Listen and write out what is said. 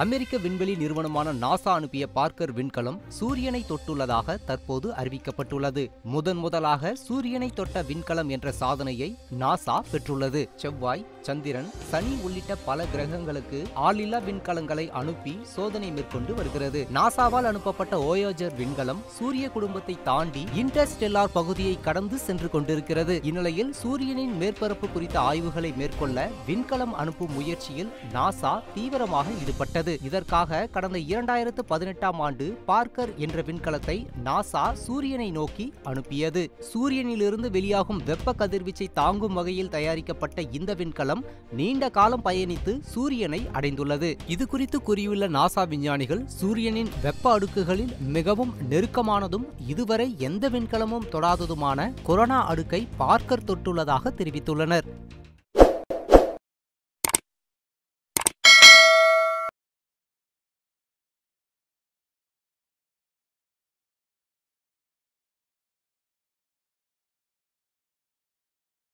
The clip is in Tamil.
அமெரிக்க விண்வெளி நிறுவனமான நாசா அனுப்பிய பார்க்கர் விண்கலம் சூரியனை தொட்டுள்ளதாக தற்போது அறிவிக்கப்பட்டுள்ளது முதன் முதலாக சூரியனை தொட்ட விண்கலம் என்ற சாதனையை நாசா பெற்றுள்ளது செவ்வாய் சந்திரன் சனி உள்ளிட்ட பல கிரகங்களுக்கு ஆளில்லா விண்கலங்களை அனுப்பி சோதனை மேற்கொண்டு வருகிறது நாசாவால் அனுப்பப்பட்ட ஓயோஜர் விண்கலம் சூரிய குடும்பத்தை தாண்டி இன்டர்ஸ்டெல்லார் பகுதியை கடந்து சென்று கொண்டிருக்கிறது இந்நிலையில் சூரியனின் மேற்பரப்பு குறித்த ஆய்வுகளை மேற்கொள்ள விண்கலம் அனுப்பும் முயற்சியில் நாசா தீவிரமாக ஈடுபட்டது இதற்காக கடந்த இரண்டாயிரத்து பதினெட்டாம் ஆண்டு பார்க்கர் என்ற விண்கலத்தை நாசா சூரியனை நோக்கி அனுப்பியது சூரியனிலிருந்து வெளியாகும் வெப்ப கதிர்வீச்சை தாங்கும் வகையில் தயாரிக்கப்பட்ட இந்த விண்கலம் நீண்ட காலம் பயணித்து சூரியனை அடைந்துள்ளது இது குறித்து கூறியுள்ள நாசா விஞ்ஞானிகள் சூரியனின் வெப்ப அடுக்குகளில் மிகவும் நெருக்கமானதும் இதுவரை எந்த விண்கலமும் தொடாததுமான கொரோனா அடுக்கை பார்க்கர் தொட்டுள்ளதாக தெரிவித்துள்ளனர்